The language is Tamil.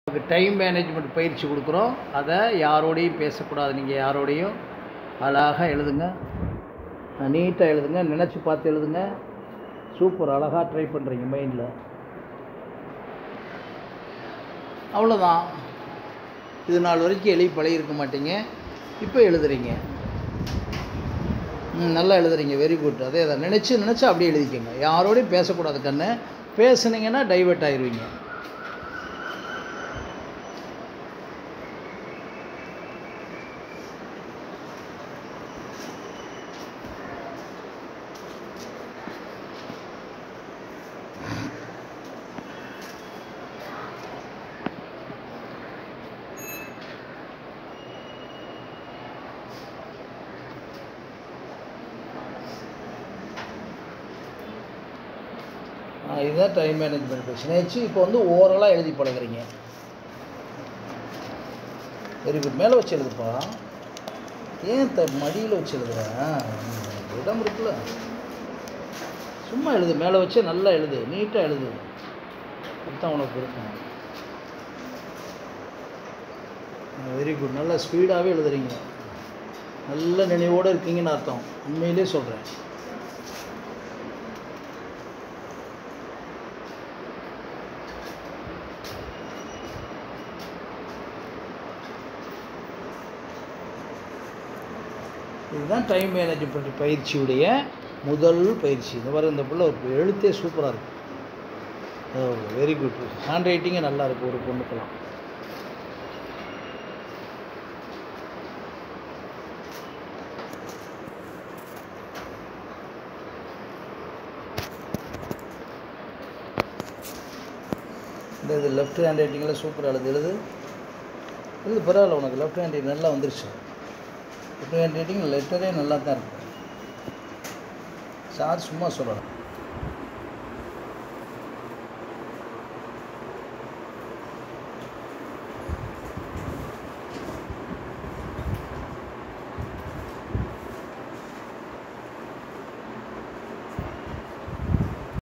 உங்களுக்கு டைம் மேனேஜ்மெண்ட் பயிற்சி கொடுக்குறோம் அதை யாரோடையும் பேசக்கூடாது நீங்கள் யாரோடையும் அழகாக எழுதுங்க நீட்டாக எழுதுங்க நினச்சி பார்த்து எழுதுங்க சூப்பர் அழகாக ட்ரை பண்ணுறீங்க மைண்டில் அவ்வளோதான் இது நாள் வரைக்கும் எழுதி பழகிருக்க மாட்டீங்க இப்போ எழுதுறீங்க ம் நல்லா எழுதுறீங்க வெரி குட் அதே தான் நினச்சி நினச்சி அப்படியே எழுதிக்கோங்க யாரோடையும் பேசக்கூடாது கண்ணு பேசுனீங்கன்னா டைவர்ட் ஆயிடுவீங்க ஆ, இதுதான் டைம் மேனேஜ்மெண்ட் பிரச்சனை வச்சு இப்போ வந்து ஓரலாக எழுதி பழகுறீங்க வெரி குட் மேலே வச்சு எழுதுப்பா ஏன் த மடியில் வச்சு எழுதுறேன் இடம் இருக்குல்ல சும்மா எழுது மேலே வச்சு நல்லா எழுது நீட்டாக எழுது அதுதான் உனக்கு இருக்கும் வெரி குட் நல்லா ஸ்பீடாகவே எழுதுறீங்க நல்ல நினைவோடு இருக்கீங்கன்னு அர்த்தம் உண்மையிலே சொல்கிறேன் இதுதான் டைம் மேனேஜ்மெண்ட் பயிற்சியுடைய முதல் பயிற்சி இந்த மாதிரி இந்த பிள்ளை ஒரு எழுத்தே சூப்பராக இருக்கும் வெரி குட் ஹேண்ட் ரைட்டிங்கே நல்லா இருக்கும் ஒரு பொண்ணுக்கெல்லாம் இந்த இது லெஃப்ட் ஹேண்ட் ரைட்டிங்கில் சூப்பராக எழுது எழுது எழுது பரவாயில்ல உனக்கு லெஃப்ட் ஹேண்ட் ரைட்டிங் நல்லா வந்துருச்சு லெஃப்ட் ஹேண்ட் ரைட்டிங் லெட்டரே நல்லா தான் இருக்கும் சார் சும்மா சொல்லலாம்